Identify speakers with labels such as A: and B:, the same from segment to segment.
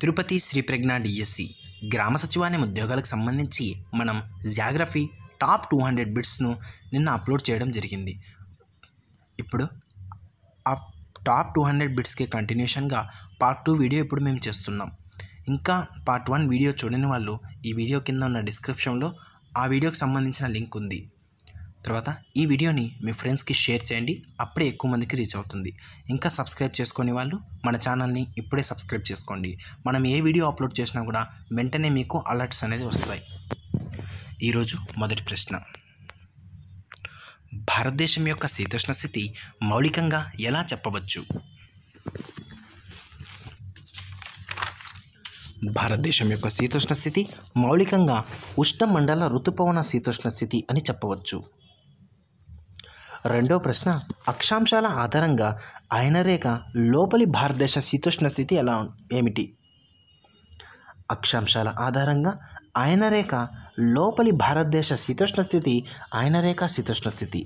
A: తిరుపతి శ్రీ ప్రజ్ఞ DSC గ్రామ సచివాలయం ఉద్యోగాలకు సంబంధించి మనం జాగ్రఫీ టాప్ టూ హండ్రెడ్ బిట్స్ను నిన్న అప్లోడ్ చేయడం జరిగింది ఇప్పుడు ఆ టాప్ టూ హండ్రెడ్ బిట్స్కి కంటిన్యూషన్గా పార్ట్ టూ వీడియో ఇప్పుడు మేము చేస్తున్నాం ఇంకా పార్ట్ వన్ వీడియో చూడని వాళ్ళు ఈ వీడియో కింద ఉన్న డిస్క్రిప్షన్లో ఆ వీడియోకి సంబంధించిన లింక్ ఉంది తర్వాత ఈ వీడియోని మీ ఫ్రెండ్స్కి షేర్ చేయండి అప్పుడే ఎక్కువ మందికి రీచ్ అవుతుంది ఇంకా సబ్స్క్రైబ్ చేసుకునే వాళ్ళు మన ఛానల్ని ఇప్పుడే సబ్స్క్రైబ్ చేసుకోండి మనం ఏ వీడియో అప్లోడ్ చేసినా కూడా వెంటనే మీకు అలర్ట్స్ అనేది వస్తాయి ఈరోజు మొదటి ప్రశ్న భారతదేశం యొక్క శీతోష్ణ స్థితి మౌలికంగా ఎలా చెప్పవచ్చు భారతదేశం యొక్క శీతోష్ణ స్థితి మౌలికంగా ఉష్ణమండల ఋతుపవన శీతోష్ణ స్థితి అని చెప్పవచ్చు రెండో ప్రశ్న అక్షాంశాల ఆధారంగా అయనరేఖ లోపలి భారతదేశ శీతోష్ణ స్థితి ఎలా ఉం- ఏమిటి అక్షాంశాల ఆధారంగా అయనరేఖ లోపలి భారతదేశ శీతోష్ణ స్థితి అయనరేఖ శీతోష్ణ స్థితి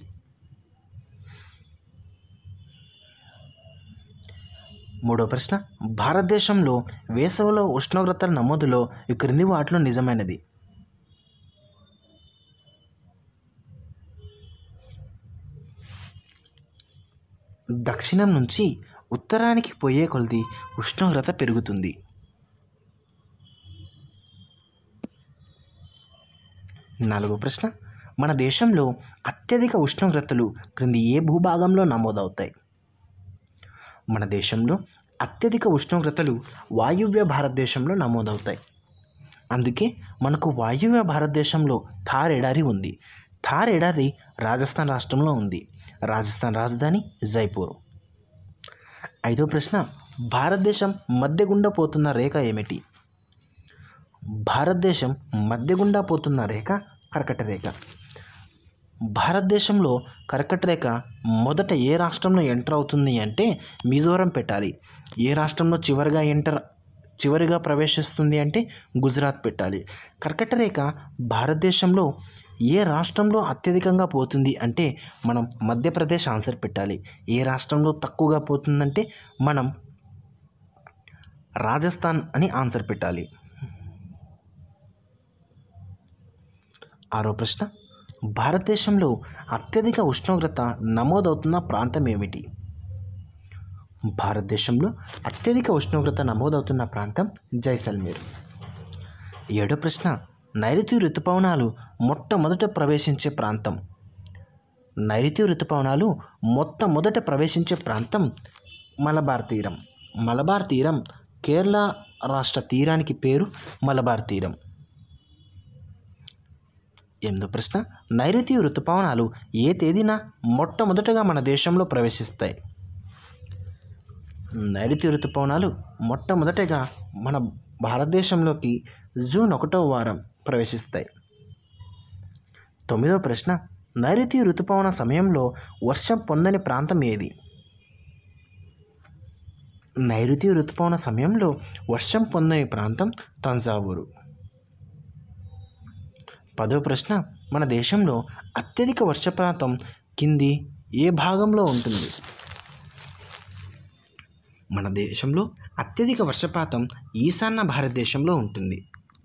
A: మూడో ప్రశ్న భారతదేశంలో వేసవిలో ఉష్ణోగ్రతల నమోదులో ఈ క్రింది వాటిలో నిజమైనది దక్షిణం నుంచి ఉత్తరానికి పోయే కొలది ఉష్ణోగ్రత పెరుగుతుంది నాలుగో ప్రశ్న మన దేశంలో అత్యధిక ఉష్ణోగ్రతలు క్రింది ఏ భూభాగంలో నమోదవుతాయి మన దేశంలో అత్యధిక ఉష్ణోగ్రతలు వాయువ్య భారతదేశంలో నమోదవుతాయి అందుకే మనకు వాయువ్య భారతదేశంలో థార్ ఎడారి ఉంది థార్ ఎడారి రాజస్థాన్ రాష్ట్రంలో ఉంది రాజస్థాన్ రాజధాని జైపూర్ ఐదో ప్రశ్న భారతదేశం మధ్య గుండా పోతున్న రేఖ ఏమిటి భారతదేశం మధ్య గుండా పోతున్న రేఖ కర్కట రేఖ భారతదేశంలో కర్కట రేఖ మొదట ఏ రాష్ట్రంలో ఎంటర్ అవుతుంది అంటే మిజోరం పెట్టాలి ఏ రాష్ట్రంలో చివరిగా ఎంటర్ చివరిగా ప్రవేశిస్తుంది అంటే గుజరాత్ పెట్టాలి కర్కట రేఖ భారతదేశంలో ఏ రాష్ట్రంలో అత్యధికంగా పోతుంది అంటే మనం మధ్యప్రదేశ్ ఆన్సర్ పెట్టాలి ఏ రాష్ట్రంలో తక్కువగా పోతుందంటే మనం రాజస్థాన్ అని ఆన్సర్ పెట్టాలి ఆరో ప్రశ్న భారతదేశంలో అత్యధిక ఉష్ణోగ్రత నమోదవుతున్న ప్రాంతం ఏమిటి భారతదేశంలో అత్యధిక ఉష్ణోగ్రత నమోదవుతున్న ప్రాంతం జైసల్మేర్ ఏడో ప్రశ్న నైరుతి ఋతుపవనాలు మొట్టమొదట ప్రవేశించే ప్రాంతం నైరుతి ఋతుపవనాలు మొట్టమొదట ప్రవేశించే ప్రాంతం మలబార్ తీరం మలబార్ తీరం కేరళ రాష్ట్ర తీరానికి పేరు మలబార్ తీరం ఎనిమిదో ప్రశ్న నైరుతి ఋతుపవనాలు ఏ తేదీన మొట్టమొదటగా మన దేశంలో ప్రవేశిస్తాయి నైరుతి ఋతుపవనాలు మొట్టమొదటగా మన భారతదేశంలోకి జూన్ ఒకటో వారం ప్రవేశిస్తాయి తొమ్మిదో ప్రశ్న నైరుతి ఋతుపవన సమయంలో వర్షం పొందని ప్రాంతం ఏది నైరుతి ఋతుపవన సమయంలో వర్షం పొందని ప్రాంతం తంజావూరు పదో ప్రశ్న మన దేశంలో అత్యధిక వర్షపాతం కింది ఏ భాగంలో ఉంటుంది మన దేశంలో అత్యధిక వర్షపాతం ఈశాన్య భారతదేశంలో ఉంటుంది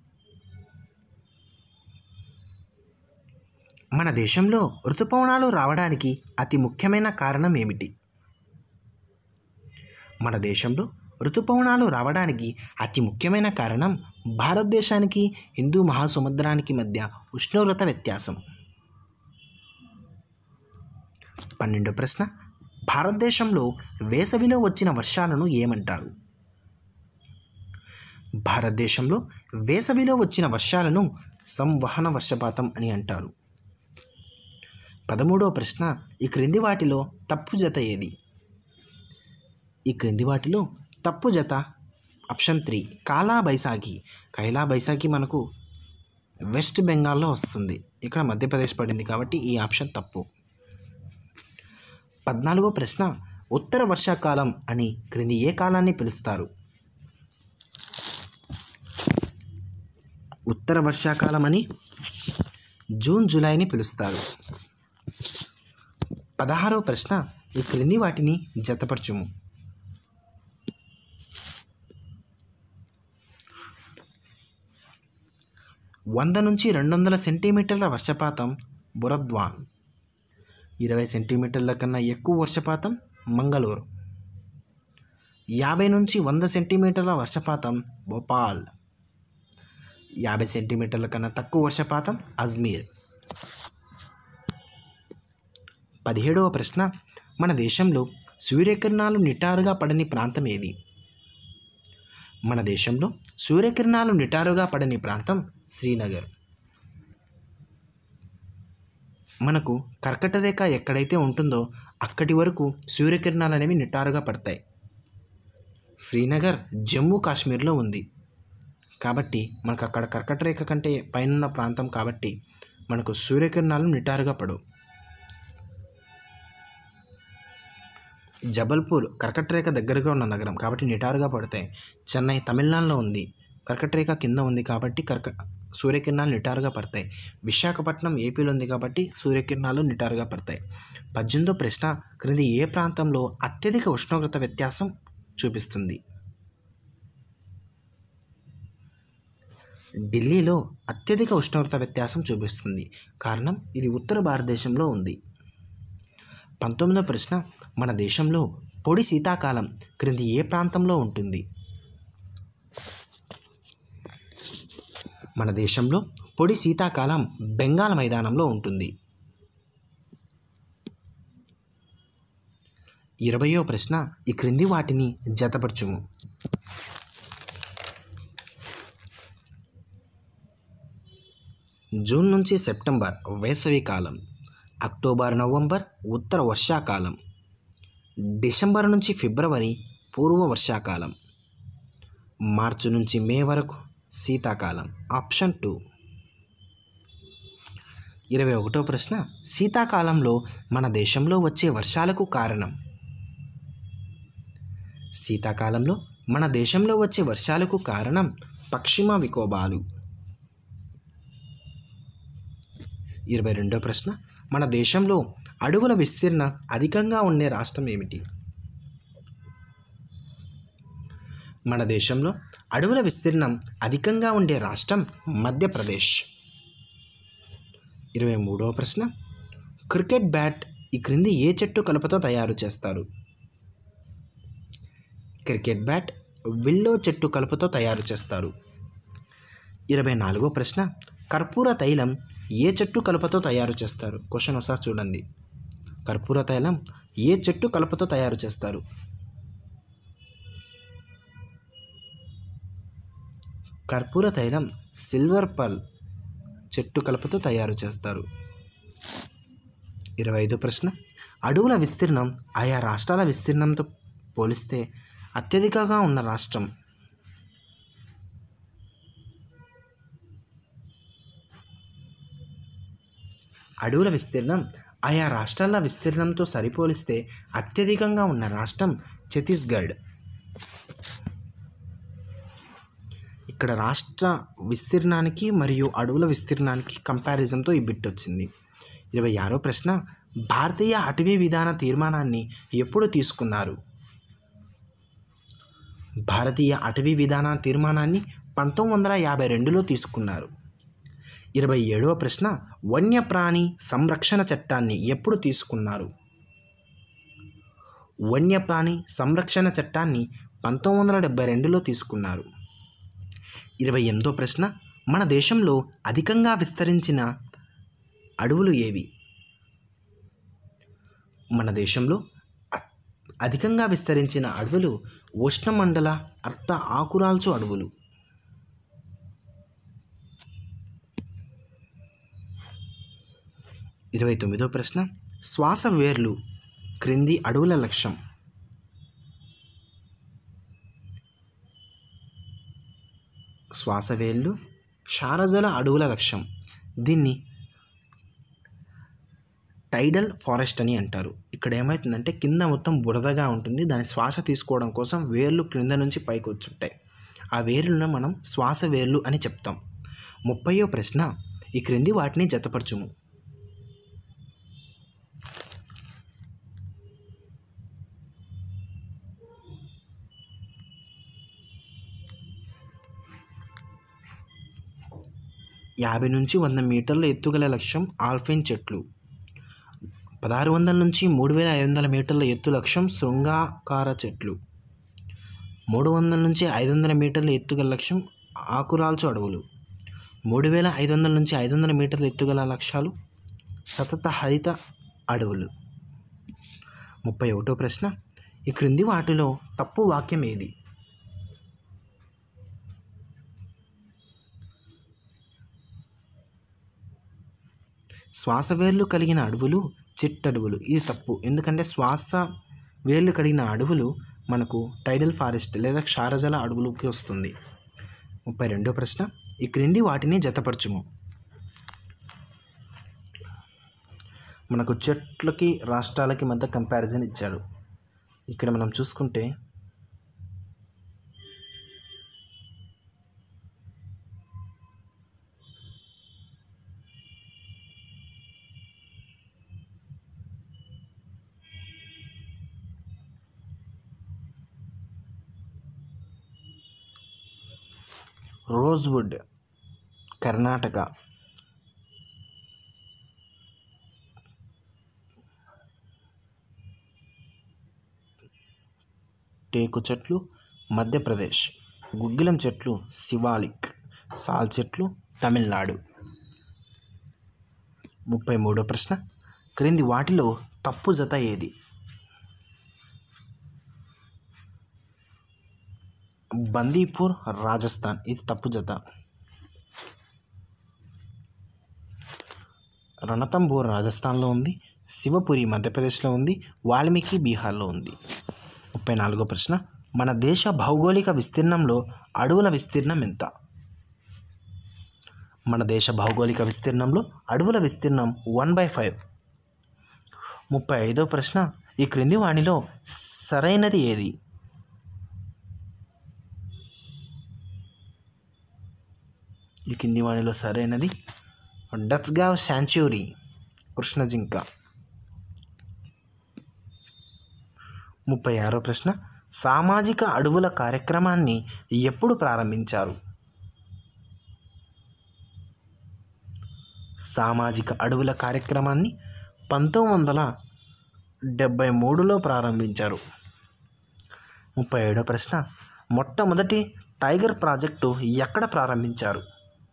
A: మన దేశంలో ఋతుపవనాలు రావడానికి అతి ముఖ్యమైన కారణం ఏమిటి మన దేశంలో ఋతుపవనాలు రావడానికి అతి ముఖ్యమైన కారణం భారతదేశానికి హిందూ మహాసముద్రానికి మధ్య ఉష్ణోగ్రత వ్యత్యాసం పన్నెండో ప్రశ్న భారతదేశంలో వేసవిలో వచ్చిన వర్షాలను ఏమంటారు భారతదేశంలో వేసవిలో వచ్చిన వర్షాలను సంవహన వర్షపాతం అని అంటారు పదమూడవ ప్రశ్న ఈ క్రింది వాటిలో తప్పు జత ఏది ఈ క్రింది వాటిలో తప్పు జత ఆప్షన్ త్రీ కాలా బైసాఖి కైలా బైసాఖి మనకు వెస్ట్ బెంగాల్లో వస్తుంది ఇక్కడ మధ్యప్రదేశ్ పడింది కాబట్టి ఈ ఆప్షన్ తప్పు పద్నాలుగో ప్రశ్న ఉత్తర వర్షాకాలం అని క్రింది ఏ కాలాన్ని పిలుస్తారు ఉత్తర వర్షాకాలం అని జూన్ జూలైని పిలుస్తారు పదహారో ప్రశ్న ఈ క్రింది వాటిని జతపరచుము వంద నుంచి రెండు వందల సెంటీమీటర్ల వర్షపాతం బురద్వాన్ ఇరవై సెంటీమీటర్ల కన్నా ఎక్కువ వర్షపాతం మంగళూరు యాభై నుంచి వంద సెంటీమీటర్ల వర్షపాతం భోపాల్ యాభై సెంటీమీటర్ల కన్నా తక్కువ వర్షపాతం అజ్మీర్ పదిహేడవ ప్రశ్న మన దేశంలో సూర్యకిరణాలు నిటారుగా పడని ప్రాంతం ఏది మన దేశంలో సూర్యకిరణాలు నిటారుగా పడని ప్రాంతం శ్రీనగర్ మనకు కర్కట రేఖ ఎక్కడైతే ఉంటుందో అక్కడి వరకు సూర్యకిరణాలు అనేవి నిటారుగా పడతాయి శ్రీనగర్ జమ్మూ కాశ్మీర్లో ఉంది కాబట్టి మనకు అక్కడ కర్కట రేఖ కంటే పైన ప్రాంతం కాబట్టి మనకు సూర్యకిరణాలు నిటారుగా పడవు జబల్పూర్ కర్కటరేఖ దగ్గరగా ఉన్న నగరం కాబట్టి నిటారుగా పడతాయి చెన్నై తమిళనాడులో ఉంది కర్కటరేఖ కింద ఉంది కాబట్టి కర్క సూర్యకిరణాలు నిటారుగా పడతాయి విశాఖపట్నం ఏపీలో ఉంది కాబట్టి సూర్యకిరణాలు నిటారుగా పడతాయి పద్దెనిమిదో ప్రశ్న క్రింది ఏ ప్రాంతంలో అత్యధిక ఉష్ణోగ్రత వ్యత్యాసం చూపిస్తుంది ఢిల్లీలో అత్యధిక ఉష్ణోగ్రత వ్యత్యాసం చూపిస్తుంది కారణం ఇది ఉత్తర భారతదేశంలో ఉంది పంతొమ్మిదో ప్రశ్న మన దేశంలో పొడి శీతాకాలం క్రింది ఏ ప్రాంతంలో ఉంటుంది మన దేశంలో పొడి శీతాకాలం బెంగాల్ మైదానంలో ఉంటుంది ఇరవయో ప్రశ్న ఈ క్రింది వాటిని జతపరచుము జూన్ నుంచి సెప్టెంబర్ వేసవి కాలం అక్టోబర్ నవంబర్ ఉత్తర వర్షాకాలం డిసెంబర్ నుంచి ఫిబ్రవరి పూర్వ వర్షాకాలం మార్చి నుంచి మే వరకు శీతాకాలం ఆప్షన్ టూ ఇరవై ఒకటో ప్రశ్న శీతాకాలంలో మన దేశంలో వచ్చే వర్షాలకు కారణం శీతాకాలంలో మన దేశంలో వచ్చే వర్షాలకు కారణం పశ్చిమ వికోబాలు ఇరవై రెండో ప్రశ్న మన దేశంలో అడవుల విస్తీర్ణ అధికంగా ఉండే రాష్ట్రం ఏమిటి మన దేశంలో అడవుల విస్తీర్ణం అధికంగా ఉండే రాష్ట్రం మధ్యప్రదేశ్ ఇరవై మూడవ ప్రశ్న క్రికెట్ బ్యాట్ ఈ క్రింది ఏ చెట్టు కలపతో తయారు చేస్తారు క్రికెట్ బ్యాట్ విల్లో చెట్టు కలపతో తయారు చేస్తారు ఇరవై నాలుగో ప్రశ్న కర్పూర తైలం ఏ చెట్టు కలపతో తయారు చేస్తారు క్వశ్చన్ ఒకసారి చూడండి కర్పూర తైలం ఏ చెట్టు కలపతో తయారు చేస్తారు కర్పూర తైలం సిల్వర్ పర్ల్ చెట్టు కలపతో తయారు చేస్తారు ఇరవై ఐదో ప్రశ్న అడవుల విస్తీర్ణం ఆయా రాష్ట్రాల విస్తీర్ణంతో పోలిస్తే అత్యధికంగా ఉన్న రాష్ట్రం అడవుల విస్తీర్ణం ఆయా రాష్ట్రాల విస్తీర్ణంతో సరిపోలిస్తే అత్యధికంగా ఉన్న రాష్ట్రం ఛత్తీస్గఢ్ ఇక్కడ రాష్ట్ర విస్తీర్ణానికి మరియు అడవుల విస్తీర్ణానికి కంపారిజన్తో ఈ బిట్ వచ్చింది ఇరవై ఆరో ప్రశ్న భారతీయ అటవీ విధాన తీర్మానాన్ని ఎప్పుడు తీసుకున్నారు భారతీయ అటవీ విధాన తీర్మానాన్ని పంతొమ్మిది వందల యాభై రెండులో తీసుకున్నారు ఇరవై ఏడవ ప్రశ్న వన్యప్రాణి సంరక్షణ చట్టాన్ని ఎప్పుడు తీసుకున్నారు వన్యప్రాణి సంరక్షణ చట్టాన్ని పంతొమ్మిది వందల డెబ్బై రెండులో తీసుకున్నారు ఇరవై ఎనిమిదో ప్రశ్న మన దేశంలో అధికంగా విస్తరించిన అడవులు ఏవి మన దేశంలో అ- అధికంగా విస్తరించిన అడవులు ఉష్ణమండల అర్ధ ఆకురాల్చు అడవులు ఇరవై తొమ్మిదో ప్రశ్న శ్వాస వేర్లు క్రింది అడవుల లక్ష్యం శ్వాసవేళ్ళు క్షారజల అడవుల లక్ష్యం దీన్ని టైడల్ ఫారెస్ట్ అని అంటారు ఇక్కడ ఏమవుతుందంటే కింద మొత్తం బురదగా ఉంటుంది దాని శ్వాస తీసుకోవడం కోసం వేర్లు క్రింద నుంచి పైకి వచ్చుంటాయి ఆ వేర్లను మనం శ్వాస వేర్లు అని చెప్తాం ముప్పయో ప్రశ్న ఈ క్రింది వాటిని జతపరచుము యాభై నుంచి వంద మీటర్ల ఎత్తుగల లక్ష్యం ఆల్ఫైన్ చెట్లు పదహారు వందల నుంచి మూడు వేల ఐదు వందల మీటర్ల ఎత్తు లక్ష్యం శృంగాకార చెట్లు మూడు వందల నుంచి ఐదు వందల మీటర్ల ఎత్తుగల లక్ష్యం ఆకురాల్చు అడవులు మూడు వేల ఐదు వందల నుంచి ఐదు వందల మీటర్ల ఎత్తుగల లక్ష్యాలు సతత హరిత అడవులు ముప్పై ఒకటో ప్రశ్న ఈ క్రింది వాటిలో తప్పు వాక్యం ఏది శ్వాస వేర్లు కలిగిన అడవులు చిట్టడవులు ఇది తప్పు ఎందుకంటే శ్వాస వేర్లు కలిగిన అడవులు మనకు టైడల్ ఫారెస్ట్ లేదా క్షారజల అడవులకి వస్తుంది ముప్పై రెండో ప్రశ్న ఈ క్రింది వాటిని జతపరచుము మనకు చెట్లకి రాష్ట్రాలకి మధ్య కంపారిజన్ ఇచ్చాడు ఇక్కడ మనం చూసుకుంటే రోజ్వుడ్ కర్ణాటక టేకు చెట్లు మధ్యప్రదేశ్ గుగ్గిలం చెట్లు శివాలిక్ సాల్ చెట్లు తమిళనాడు ముప్పై మూడో ప్రశ్న క్రింది వాటిలో తప్పు జత ఏది బందీపూర్ రాజస్థాన్ ఇది తప్పు జత రణతంబూర్ రాజస్థాన్లో ఉంది శివపురి మధ్యప్రదేశ్లో ఉంది వాల్మీకి బీహార్లో ఉంది ముప్పై నాలుగో ప్రశ్న మన దేశ భౌగోళిక విస్తీర్ణంలో అడవుల విస్తీర్ణం ఎంత మన దేశ భౌగోళిక విస్తీర్ణంలో అడవుల విస్తీర్ణం వన్ బై ఫైవ్ ముప్పై ఐదో ప్రశ్న ఈ క్రింది వాణిలో సరైనది ఏది ఈ కింది వాణిలో సరైనది డచ్గావ్ శాంచురీ కృష్ణ జింక ముప్పై ఆరో ప్రశ్న సామాజిక అడవుల కార్యక్రమాన్ని ఎప్పుడు ప్రారంభించారు సామాజిక అడవుల కార్యక్రమాన్ని పంతొమ్మిది వందల డెబ్భై మూడులో ప్రారంభించారు ముప్పై ఏడో ప్రశ్న మొట్టమొదటి టైగర్ ప్రాజెక్టు ఎక్కడ ప్రారంభించారు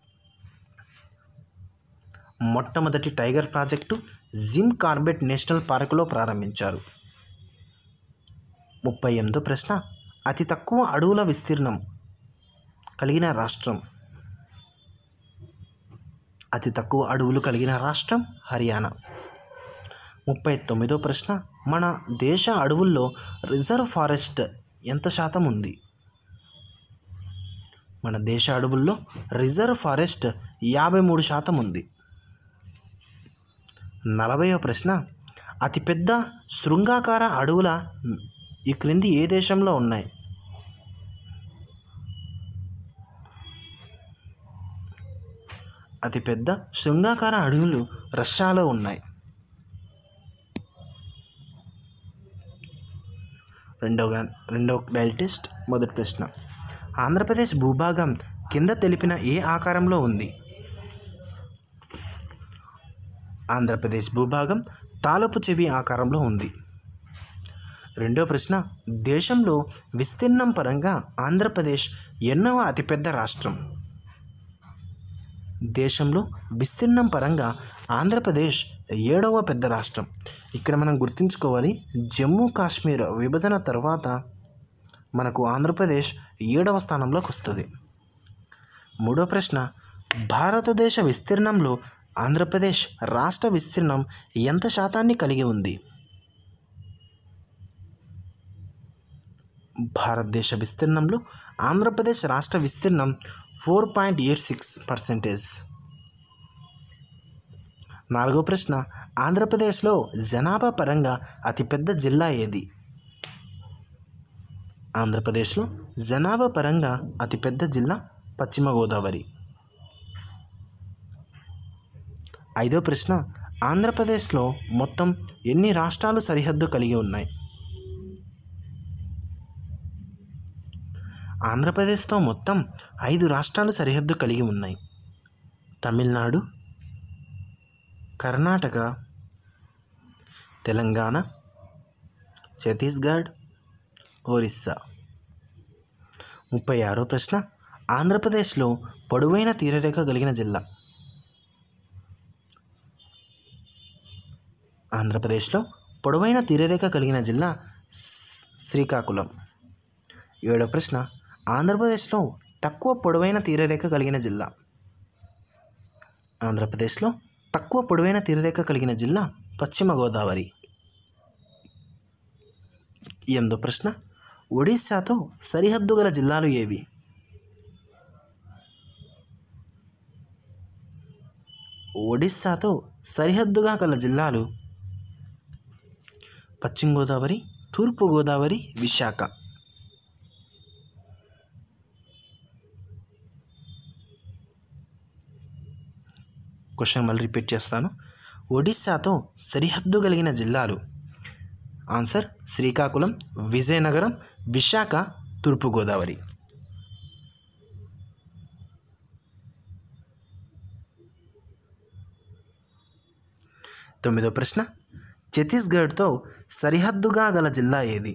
A: మొట్టమొదటి tiger project Jim Corbett national పార్కులో ప్రారంభించారు ముప్పై ఎనిమిదో ప్రశ్న అతి తక్కువ అడవుల విస్తీర్ణం కలిగిన రాష్ట్రం అతి తక్కువ అడవులు కలిగిన రాష్ట్రం హర్యానా ముప్పై తొమ్మిదో ప్రశ్న మన దేశ అడవుల్లో రిజర్వ్ ఫారెస్ట్ ఎంత శాతం ఉంది మన దేశ అడవుల్లో రిజర్వ్ ఫారెస్ట్ యాభై మూడు శాతం ఉంది నలభైవ ప్రశ్న అతిపెద్ద శృంగాకార అడవుల ఈ క్రింది ఏ దేశంలో ఉన్నాయి అతిపెద్ద శృంగాకార అడవులు రష్యాలో ఉన్నాయి రెండవ రెండవ డైల్ టెస్ట్ మొదటి ప్రశ్న ఆంధ్రప్రదేశ్ భూభాగం కింద తెలిపిన ఏ ఆకారంలో ఉంది ఆంధ్రప్రదేశ్ భూభాగం తాలపు చెవి ఆకారంలో ఉంది రెండో ప్రశ్న దేశంలో విస్తీర్ణం పరంగా ఆంధ్రప్రదేశ్ ఎన్నవ అతిపెద్ద రాష్ట్రం దేశంలో విస్తీర్ణం పరంగా ఆంధ్రప్రదేశ్ ఏడవ పెద్ద రాష్ట్రం ఇక్కడ మనం గుర్తుంచుకోవాలి జమ్మూ కాశ్మీర్ విభజన తర్వాత మనకు ఆంధ్రప్రదేశ్ ఏడవ స్థానంలోకి వస్తుంది మూడో ప్రశ్న భారతదేశ విస్తీర్ణంలో ఆంధ్రప్రదేశ్ రాష్ట్ర విస్తీర్ణం ఎంత శాతాన్ని కలిగి ఉంది భారతదేశ విస్తీర్ణంలో ఆంధ్రప్రదేశ్ రాష్ట్ర విస్తీర్ణం four point eight six percentage నాలుగో ప్రశ్న ఆంధ్రప్రదేశ్లో జనాభా పరంగా అతిపెద్ద జిల్లా ఏది ఆంధ్రప్రదేశ్లో జనాభా పరంగా అతిపెద్ద జిల్లా పశ్చిమ గోదావరి ఐదో ప్రశ్న ఆంధ్రప్రదేశ్లో మొత్తం ఎన్ని రాష్ట్రాలు సరిహద్దు కలిగి ఉన్నాయి ఆంధ్రప్రదేశ్తో మొత్తం ఐదు రాష్ట్రాలు సరిహద్దు కలిగి ఉన్నాయి తమిళనాడు కర్ణాటక తెలంగాణ ఛత్తీస్గఢ్ ఒరిస్సా ముప్పై ఆరో ప్రశ్న ఆంధ్రప్రదేశ్లో పొడవైన తీరరేఖ కలిగిన జిల్లా ఆంధ్రప్రదేశ్లో పొడవైన తీరరేఖ కలిగిన జిల్లా స్- శ్రీకాకుళం ఏడో ప్రశ్న ఆంధ్రప్రదేశ్లో తక్కువ పొడవైన తీరరేఖ కలిగిన జిల్లా ఆంధ్రప్రదేశ్లో తక్కువ పొడవైన తీరరేఖ కలిగిన జిల్లా పశ్చిమ గోదావరి ఎనిమిదో ప్రశ్న ఒడిశాతో సరిహద్దు గల జిల్లాలు ఏవి ఒడిశాతో సరిహద్దుగా గల జిల్లాలు పశ్చిమ గోదావరి తూర్పు గోదావరి విశాఖ క్వశ్చన్ మళ్ళీ రిపీట్ చేస్తాను ఒడిశాతో సరిహద్దు కలిగిన జిల్లాలు ఆన్సర్ శ్రీకాకుళం విజయనగరం విశాఖ తూర్పుగోదావరి తొమ్మిదో ప్రశ్న ఛత్తీస్గఢ్తో సరిహద్దుగా గల జిల్లా ఏది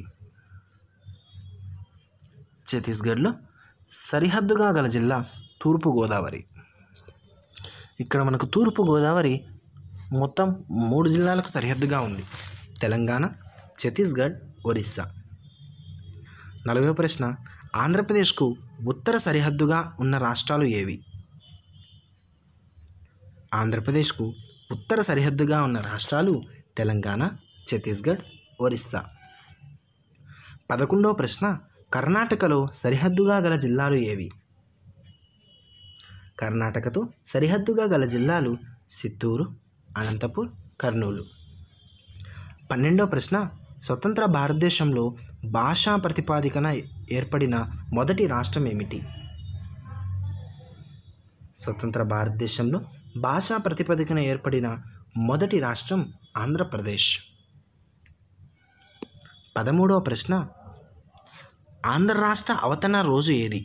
A: ఛత్తీస్గఢ్లో సరిహద్దుగా గల జిల్లా తూర్పుగోదావరి ఇక్కడ మనకు తూర్పు గోదావరి మొత్తం మూడు జిల్లాలకు సరిహద్దుగా ఉంది తెలంగాణ ఛత్తీస్గఢ్ ఒరిస్సా నలభై ప్రశ్న ఆంధ్రప్రదేశ్కు ఉత్తర సరిహద్దుగా ఉన్న రాష్ట్రాలు ఏవి ఆంధ్రప్రదేశ్కు ఉత్తర సరిహద్దుగా ఉన్న రాష్ట్రాలు తెలంగాణ ఛత్తీస్గఢ్ ఒరిస్సా పదకొండవ ప్రశ్న కర్ణాటకలో సరిహద్దుగా గల జిల్లాలు ఏవి కర్ణాటకతో సరిహద్దుగా గల జిల్లాలు చిత్తూరు అనంతపూర్ కర్నూలు పన్నెండవ ప్రశ్న స్వతంత్ర భారతదేశంలో భాషా ప్రతిపాదికన ఏర్పడిన మొదటి రాష్ట్రం ఏమిటి స్వతంత్ర భారతదేశంలో భాషా ప్రతిపాదికన ఏర్పడిన మొదటి రాష్ట్రం ఆంధ్రప్రదేశ్ పదమూడవ ప్రశ్న ఆంధ్ర రాష్ట్ర అవతరణ రోజు ఏది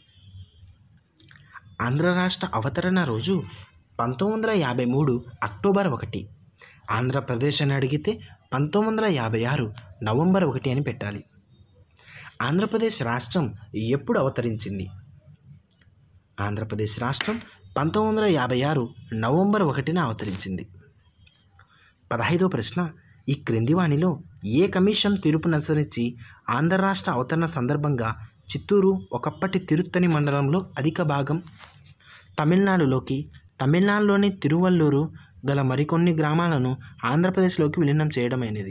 A: ఆంధ్ర రాష్ట్ర అవతరణ రోజు పంతొమ్మిది వందల యాభై మూడు అక్టోబర్ ఒకటి ఆంధ్రప్రదేశ్ అని అడిగితే పంతొమ్మిది వందల యాభై ఆరు నవంబర్ ఒకటి అని పెట్టాలి ఆంధ్రప్రదేశ్ రాష్ట్రం ఎప్పుడు అవతరించింది ఆంధ్రప్రదేశ్ రాష్ట్రం పంతొమ్మిది వందల యాభై ఆరు నవంబర్ ఒకటిన అవతరించింది పదహైదో ప్రశ్న ఈ క్రింది వాణిలో ఏ కమిషన్ తీర్పుననుసరించి ఆంధ్ర రాష్ట్ర అవతరణ సందర్భంగా చిత్తూరు ఒకప్పటి తిరుత్తని మండలంలో అధిక భాగం తమిళనాడులోకి తమిళనాడులోని తిరువల్లూరు గల మరికొన్ని గ్రామాలను ఆంధ్రప్రదేశ్లోకి విలీనం చేయడమైనది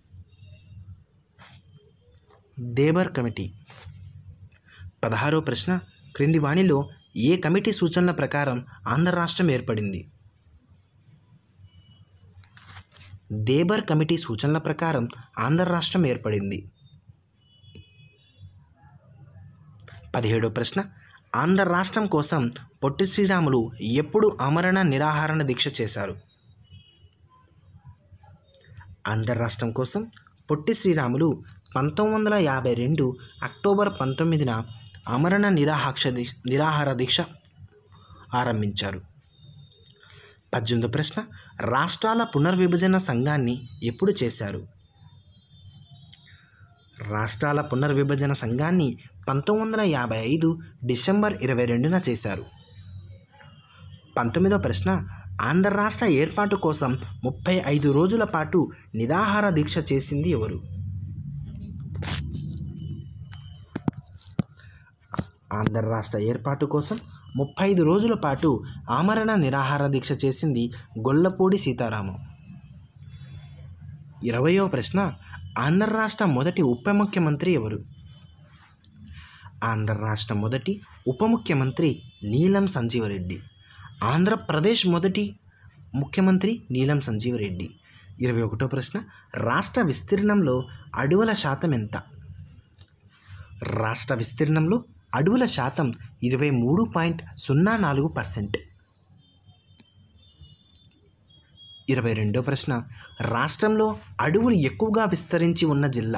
A: దేబర్ కమిటీ పదహారో ప్రశ్న క్రింది వాణిలో ఏ కమిటీ సూచనల ప్రకారం ఆంధ్ర రాష్ట్రం ఏర్పడింది దేబర్ కమిటీ సూచనల ప్రకారం ఆంధ్ర రాష్ట్రం ఏర్పడింది పదిహేడో ప్రశ్న ఆంధ్ర రాష్ట్రం కోసం పొట్టి శ్రీరాములు ఎప్పుడు ఆమరణ నిరాహారణ దీక్ష చేశారు ఆంధ్ర రాష్ట్రం కోసం పొట్టి శ్రీరాములు పంతొమ్మిది వందల యాభై రెండు అక్టోబర్ పంతొమ్మిదిన ఆమరణ నిరాహాక్ష దీక్ష నిరాహార దీక్ష ఆరంభించారు పద్దెనిమిదో ప్రశ్న రాష్ట్రాల పునర్విభజన సంఘాన్ని ఎప్పుడు చేశారు రాష్ట్రాల పునర్విభజన సంఘాన్ని పంతొమ్మిది వందల యాభై ఐదు డిసెంబర్ ఇరవై రెండున చేశారు పంతొమ్మిదో ప్రశ్న ఆంధ్ర రాష్ట్ర ఏర్పాటు కోసం ముప్పై ఐదు రోజుల పాటు నిరాహార దీక్ష చేసింది ఎవరు ఆంధ్ర రాష్ట్ర ఏర్పాటు కోసం ముప్పై ఐదు రోజుల పాటు ఆమరణ నిరాహార దీక్ష చేసింది గొల్లపూడి సీతారామం ఇరవయో ప్రశ్న ఆంధ్ర రాష్ట్ర మొదటి ఉప ముఖ్యమంత్రి ఎవరు ఆంధ్ర రాష్ట్ర మొదటి ఉప ముఖ్యమంత్రి నీలం సంజీవరెడ్డి ఆంధ్రప్రదేశ్ మొదటి ముఖ్యమంత్రి నీలం సంజీవరెడ్డి ఇరవై ఒకటో ప్రశ్న రాష్ట్ర విస్తీర్ణంలో అడవుల శాతం ఎంత రాష్ట్ర విస్తీర్ణంలో అడవుల శాతం ఇరవై మూడు పాయింట్ సున్నా నాలుగు పర్సెంట్ ఇరవై రెండో ప్రశ్న రాష్ట్రంలో అడవులు ఎక్కువగా విస్తరించి ఉన్న జిల్లా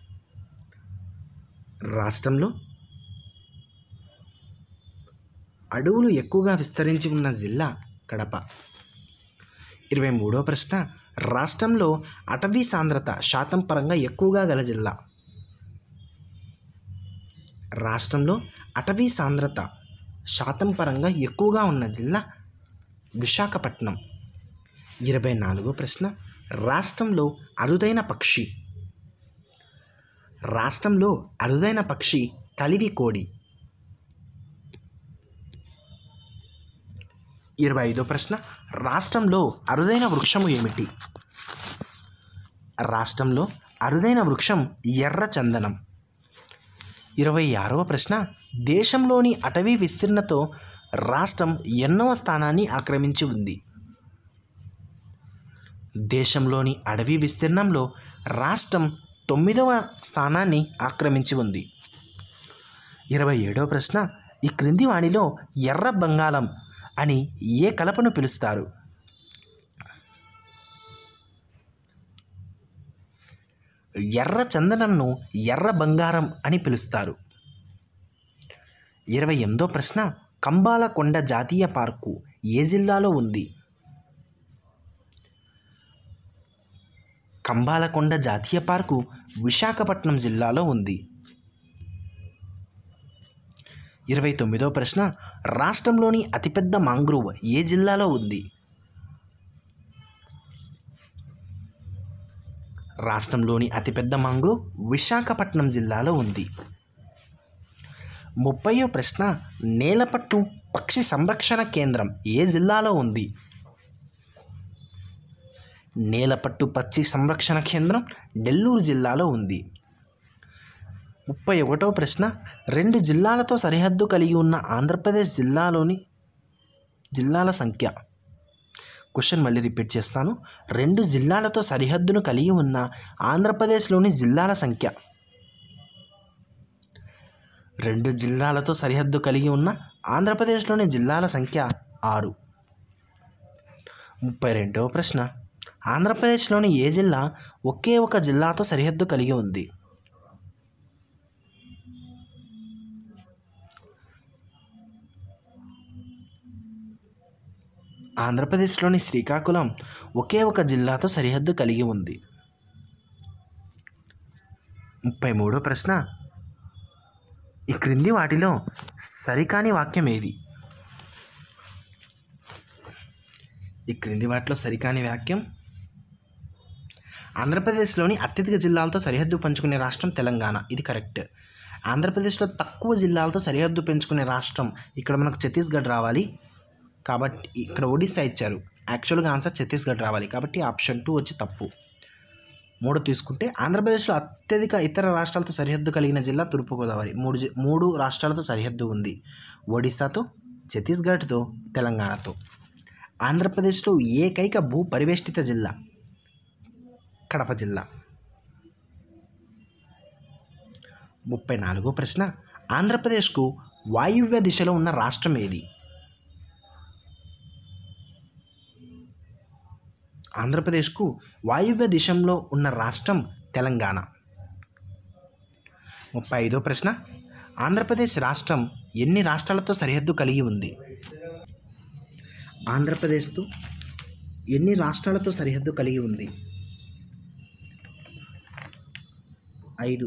A: రాష్ట్రంలో అడవులు ఎక్కువగా విస్తరించి ఉన్న జిల్లా కడప ఇరవై మూడో ప్రశ్న రాష్ట్రంలో అటవీ సాంద్రత శాతం పరంగా ఎక్కువగా గల జిల్లా రాష్ట్రంలో అటవీ సాంద్రత శాతం పరంగా ఎక్కువగా ఉన్న జిల్లా విశాఖపట్నం ఇరవై నాలుగో ప్రశ్న రాష్ట్రంలో అరుదైన పక్షి రాష్ట్రంలో అరుదైన పక్షి కలివి కోడి ఇరవై ఐదో ప్రశ్న రాష్ట్రంలో అరుదైన వృక్షము ఏమిటి రాష్ట్రంలో అరుదైన వృక్షం ఎర్ర చందనం ఇరవై ఆరవ ప్రశ్న దేశంలోని అటవీ విస్తీర్ణతో రాష్ట్రం ఎన్నవ స్థానాన్ని ఆక్రమించి ఉంది దేశంలోని అడవి విస్తీర్ణంలో రాష్ట్రం తొమ్మిదవ స్థానాన్ని ఆక్రమించి ఉంది ఇరవై ఏడవ ప్రశ్న ఈ క్రింది వాణిలో ఎర్ర బంగాళం అని ఏ కలపను పిలుస్తారు ఎర్ర చందనంను ఎర్ర బంగారం అని పిలుస్తారు ఇరవై ఎనిమిదో ప్రశ్న కంబాలకొండ జాతీయ పార్కు ఏ జిల్లాలో ఉంది కంబాలకొండ జాతీయ పార్కు విశాఖపట్నం జిల్లాలో ఉంది ఇరవై తొమ్మిదో ప్రశ్న రాష్ట్రంలోని అతిపెద్ద మాంగ్రోవ్ ఏ జిల్లాలో ఉంది రాష్ట్రంలోని అతిపెద్ద మాంగ్రోవ్ విశాఖపట్నం జిల్లాలో ఉంది ముప్పయో ప్రశ్న నేలపట్టు పక్షి సంరక్షణ కేంద్రం ఏ జిల్లాలో ఉంది నేలపట్టు పక్షి సంరక్షణ కేంద్రం నెల్లూరు జిల్లాలో ఉంది ముప్పై ఒకటో ప్రశ్న రెండు జిల్లాలతో సరిహద్దు కలిగి ఉన్న ఆంధ్రప్రదేశ్ జిల్లాలోని జిల్లాల సంఖ్య క్వశ్చన్ మళ్ళీ రిపీట్ చేస్తాను రెండు జిల్లాలతో సరిహద్దును కలిగి ఉన్న ఆంధ్రప్రదేశ్లోని జిల్లాల సంఖ్య రెండు జిల్లాలతో సరిహద్దు కలిగి ఉన్న ఆంధ్రప్రదేశ్లోని జిల్లాల సంఖ్య ఆరు ముప్పై రెండవ ప్రశ్న ఆంధ్రప్రదేశ్లోని ఏ జిల్లా ఒకే ఒక జిల్లాతో సరిహద్దు కలిగి ఉంది ఆంధ్రప్రదేశ్లోని శ్రీకాకుళం ఒకే ఒక జిల్లాతో సరిహద్దు కలిగి ఉంది ముప్పై మూడో ప్రశ్న ఈ క్రింది వాటిలో సరికాని వాక్యం ఏది ఈ క్రింది వాటిలో సరికాని వాక్యం ఆంధ్రప్రదేశ్లోని అత్యధిక జిల్లాలతో సరిహద్దు పంచుకునే రాష్ట్రం తెలంగాణ ఇది కరెక్ట్ ఆంధ్రప్రదేశ్లో తక్కువ జిల్లాలతో సరిహద్దు పెంచుకునే రాష్ట్రం ఇక్కడ మనకు ఛత్తీస్గఢ్ రావాలి కాబట్టి ఇక్కడ ఒడిస్సా ఇచ్చారు యాక్చువల్గా ఆన్సర్ ఛత్తీస్గఢ్ రావాలి కాబట్టి ఆప్షన్ టూ వచ్చి తప్పు మూడు తీసుకుంటే ఆంధ్రప్రదేశ్లో అత్యధిక ఇతర రాష్ట్రాలతో సరిహద్దు కలిగిన జిల్లా తూర్పుగోదావరి మూడు జి- మూడు రాష్ట్రాలతో సరిహద్దు ఉంది ఒడిస్సాతో ఛత్తీస్గఢ్తో తెలంగాణతో ఆంధ్రప్రదేశ్లో ఏకైక భూ పరివేష్టిత జిల్లా కడప జిల్లా ముప్పై నాలుగో ప్రశ్న ఆంధ్రప్రదేశ్కు వాయువ్య దిశలో ఉన్న రాష్ట్రం ఏది ఆంధ్రప్రదేశ్కు వాయువ్య దిశలో ఉన్న రాష్ట్రం తెలంగాణ ముప్పై ఐదో ప్రశ్న ఆంధ్రప్రదేశ్ రాష్ట్రం ఎన్ని రాష్ట్రాలతో సరిహద్దు కలిగి ఉంది ఆంధ్రప్రదేశ్తో ఎన్ని రాష్ట్రాలతో సరిహద్దు కలిగి ఉంది ఐదు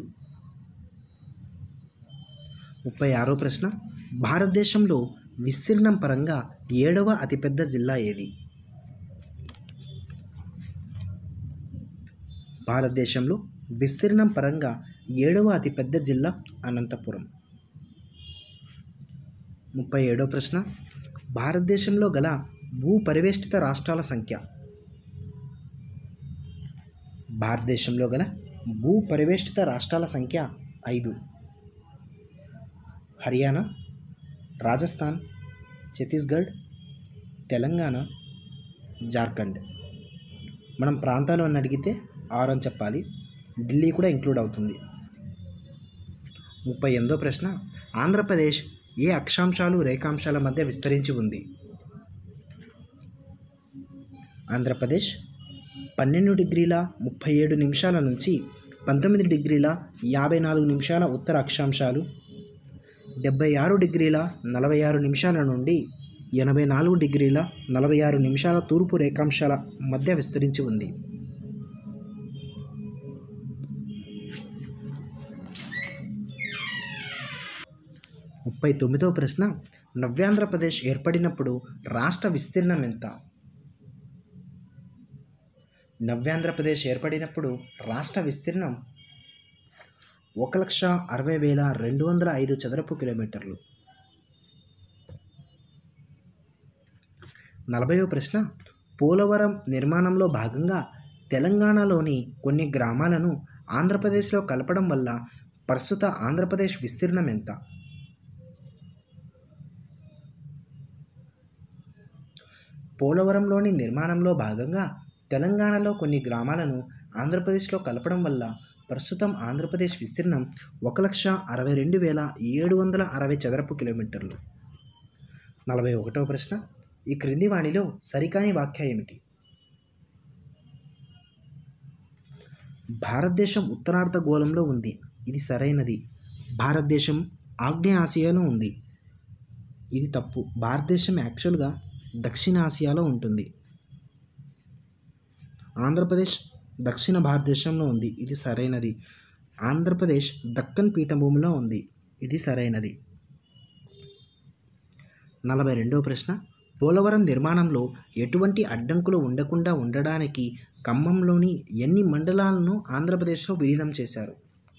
A: ముప్పై ఆరో ప్రశ్న భారతదేశంలో విస్తీర్ణం పరంగా ఏడవ అతిపెద్ద జిల్లా ఏది భారతదేశంలో విస్తీర్ణం పరంగా ఏడవ అతిపెద్ద జిల్లా అనంతపురం ముప్పై ఏడవ ప్రశ్న భారతదేశంలో గల భూ పరివేష్టిత రాష్ట్రాల సంఖ్య భారతదేశంలో గల భూ పరివేష్టిత రాష్ట్రాల సంఖ్య ఐదు హర్యానా రాజస్థాన్ ఛత్తీస్గఢ్ తెలంగాణ జార్ఖండ్ మనం ప్రాంతాలు అని అడిగితే ఆరు అని చెప్పాలి ఢిల్లీ కూడా ఇంక్లూడ్ అవుతుంది ముప్పై ఎనిమిదో ప్రశ్న ఆంధ్రప్రదేశ్ ఏ అక్షాంశాలు రేఖాంశాల మధ్య విస్తరించి ఉంది ఆంధ్రప్రదేశ్ పన్నెండు డిగ్రీల ముప్పై ఏడు నిమిషాల నుంచి పంతొమ్మిది డిగ్రీల యాభై నాలుగు నిమిషాల ఉత్తర అక్షాంశాలు డెబ్బై ఆరు డిగ్రీల నలభై ఆరు నిమిషాల నుండి ఎనభై నాలుగు డిగ్రీల నలభై ఆరు నిమిషాల తూర్పు రేఖాంశాల మధ్య విస్తరించి ఉంది ముప్పై తొమ్మిదవ ప్రశ్న నవ్యాంధ్రప్రదేశ్ ఏర్పడినప్పుడు రాష్ట్ర విస్తీర్ణం ఎంత నవ్యాంధ్రప్రదేశ్ ఏర్పడినప్పుడు రాష్ట్ర విస్తీర్ణం ఒక లక్ష అరవై వేల రెండు వందల ఐదు చదరపు కిలోమీటర్లు నలభైవ ప్రశ్న పోలవరం నిర్మాణంలో భాగంగా తెలంగాణలోని కొన్ని గ్రామాలను ఆంధ్రప్రదేశ్లో కలపడం వల్ల ప్రస్తుత ఆంధ్రప్రదేశ్ విస్తీర్ణం ఎంత పోలవరంలోని నిర్మాణంలో భాగంగా తెలంగాణలో కొన్ని గ్రామాలను ఆంధ్రప్రదేశ్లో కలపడం వల్ల ప్రస్తుతం ఆంధ్రప్రదేశ్ విస్తీర్ణం ఒక లక్ష అరవై రెండు వేల ఏడు వందల అరవై చదరపు కిలోమీటర్లు నలభై ఒకటవ ప్రశ్న ఈ క్రింది వాణిలో సరికాని వాక్య ఏమిటి భారతదేశం ఉత్తరార్ధ గోళంలో ఉంది ఇది సరైనది భారతదేశం ఆగ్నేయ ఆసియాలో ఉంది ఇది తప్పు భారతదేశం యాక్చువల్గా దక్షిణ ఆసియాలో ఉంటుంది ఆంధ్రప్రదేశ్ దక్షిణ భారతదేశంలో ఉంది ఇది సరైనది ఆంధ్రప్రదేశ్ దక్కన్ పీఠభూమిలో ఉంది ఇది సరైనది నలభై రెండవ ప్రశ్న పోలవరం నిర్మాణంలో ఎటువంటి అడ్డంకులు ఉండకుండా ఉండడానికి ఖమ్మంలోని ఎన్ని మండలాలను ఆంధ్రప్రదేశ్లో విలీనం చేశారు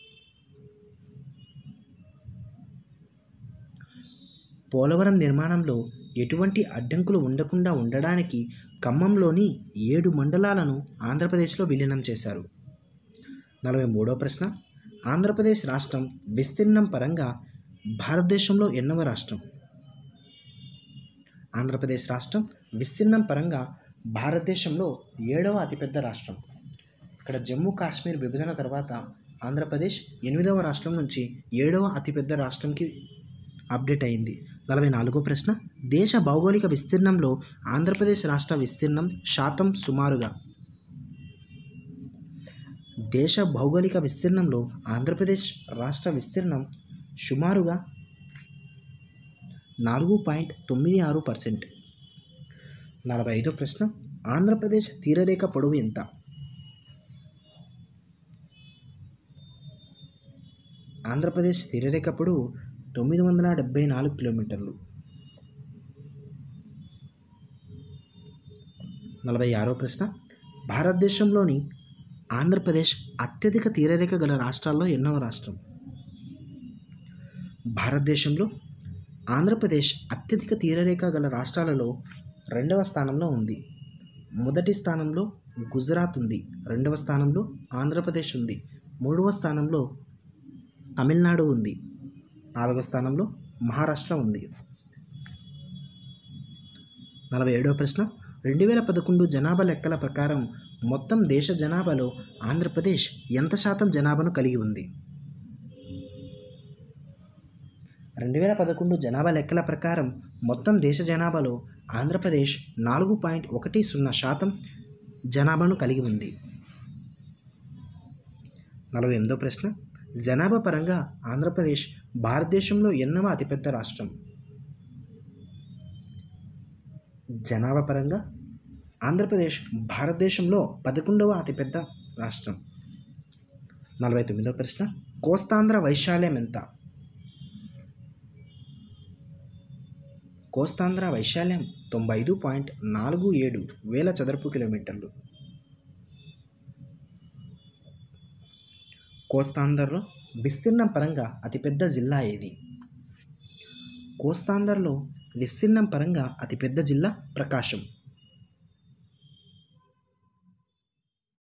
A: పోలవరం నిర్మాణంలో ఎటువంటి అడ్డంకులు ఉండకుండా ఉండడానికి ఖమ్మంలోని ఏడు మండలాలను ఆంధ్రప్రదేశ్లో విలీనం చేశారు నలభై మూడో ప్రశ్న ఆంధ్రప్రదేశ్ రాష్ట్రం విస్తీర్ణం పరంగా భారతదేశంలో ఎన్నవ రాష్ట్రం ఆంధ్రప్రదేశ్ రాష్ట్రం విస్తీర్ణం పరంగా భారతదేశంలో ఏడవ అతిపెద్ద రాష్ట్రం ఇక్కడ జమ్మూ కాశ్మీర్ విభజన తర్వాత ఆంధ్రప్రదేశ్ ఎనిమిదవ రాష్ట్రం నుంచి ఏడవ అతిపెద్ద రాష్ట్రంకి అప్డేట్ అయింది నలభై నాలుగో ప్రశ్న దేశ భౌగోళిక విస్తీర్ణంలో ఆంధ్రప్రదేశ్ రాష్ట్ర విస్తీర్ణం శాతం సుమారుగా దేశ భౌగోళిక విస్తీర్ణంలో ఆంధ్రప్రదేశ్ రాష్ట్ర విస్తీర్ణం సుమారుగా నాలుగు పాయింట్ తొమ్మిది ఆరు పర్సెంట్ నలభై ఐదో ప్రశ్న ఆంధ్రప్రదేశ్ తీరరేఖ పొడవు ఎంత ఆంధ్రప్రదేశ్ తీరరేఖ పొడవు తొమ్మిది వందల డెబ్బై నాలుగు కిలోమీటర్లు నలభై ఆరో ప్రశ్న భారతదేశంలోని ఆంధ్రప్రదేశ్ అత్యధిక తీరరేఖ గల రాష్ట్రాల్లో ఎన్నవ రాష్ట్రం భారతదేశంలో ఆంధ్రప్రదేశ్ అత్యధిక తీరరేఖ గల రాష్ట్రాలలో రెండవ స్థానంలో ఉంది మొదటి స్థానంలో గుజరాత్ ఉంది రెండవ స్థానంలో ఆంధ్రప్రదేశ్ ఉంది మూడవ స్థానంలో తమిళనాడు ఉంది నాలుగవ స్థానంలో మహారాష్ట్ర ఉంది నలభై ఏడవ ప్రశ్న రెండు వేల పదకొండు జనాభా లెక్కల ప్రకారం మొత్తం దేశ జనాభాలో ఆంధ్రప్రదేశ్ ఎంత శాతం జనాభాను కలిగి ఉంది రెండు వేల పదకొండు జనాభా లెక్కల ప్రకారం మొత్తం దేశ జనాభాలో ఆంధ్రప్రదేశ్ నాలుగు పాయింట్ ఒకటి సున్నా శాతం జనాభాను కలిగి ఉంది నలభై ఎనిమిదో ప్రశ్న జనాభా పరంగా ఆంధ్రప్రదేశ్ భారతదేశంలో ఎన్నవ అతిపెద్ద రాష్ట్రం జనాభా పరంగా ఆంధ్రప్రదేశ్ భారతదేశంలో పదకొండవ అతిపెద్ద రాష్ట్రం నలభై తొమ్మిదవ ప్రశ్న కోస్తాంధ్ర వైశాల్యం ఎంత కోస్తాంధ్ర వైశాల్యం తొంభై ఐదు పాయింట్ నాలుగు ఏడు వేల చదరపు కిలోమీటర్లు కోస్తాంధ్రలో విస్తీర్ణం పరంగా అతిపెద్ద జిల్లా ఏది కోస్తాంధ్రలో విస్తీర్ణం పరంగా అతిపెద్ద జిల్లా ప్రకాశం